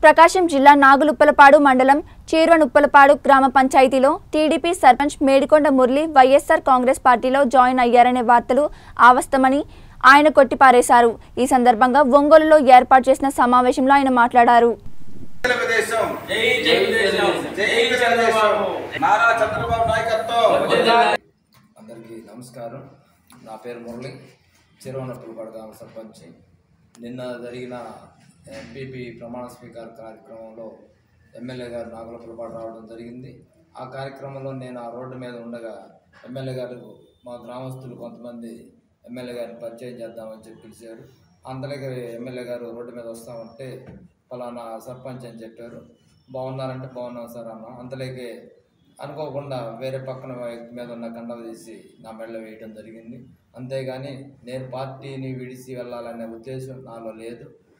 ప్రకాశం జిల్లా నాగులుప్పలపాడు మండలం చీర్వనుప్పలపాడు గ్రామ పంచాయతీలో TDP sarpanch Medikonda Murali YSR Congress పార్టీలో జాయిన్ అయ్యారనే వార్తలు ఆవస్తమని ఆయన కొట్టిపారేశారు ఈ సందర్భంగా ఒంగోలులో ఏర్పాటు చేసిన సమావేశంలో ఆయన మాట్లాడారు తెలుగుదేశం జై తెలుగుదేశం జై తెలుగుదేశం నారా చంద్రబాబు నాయకత్వం అందరికీ నమస్కారం నా పేరు మురళి చిరువనప్పులపాడు గ్రామ సర్పంచ్ నిన్న జరిగిన ఎంపీపీ ప్రమాణ స్వీకార కార్యక్రమంలో ఎమ్మెల్యే గారు నాగులపులపాడు రావడం జరిగింది ఆ కార్యక్రమంలో నేను ఆ రోడ్డు మీద ఉండగా ఎమ్మెల్యే గారు మా గ్రామస్తులు కొంతమంది ఎమ్మెల్యే గారిని పరిచయం చేద్దామని చెప్పి పిలిచారు అంతలోకి ఎమ్మెల్యే గారు రోడ్డు మీద వస్తామంటే ఫలానా సర్పంచ్ అని చెప్పారు బాగున్నారంటే బాగున్నాం సార్ అన్న అంతలోకి అనుకోకుండా వేరే పక్కన వ్యక్తి మీద ఉన్న కండవ తీసి నా మెడలో వేయటం జరిగింది అంతేగాని నేను పార్టీని విడిచి వెళ్ళాలనే ఉద్దేశం నాలో లేదు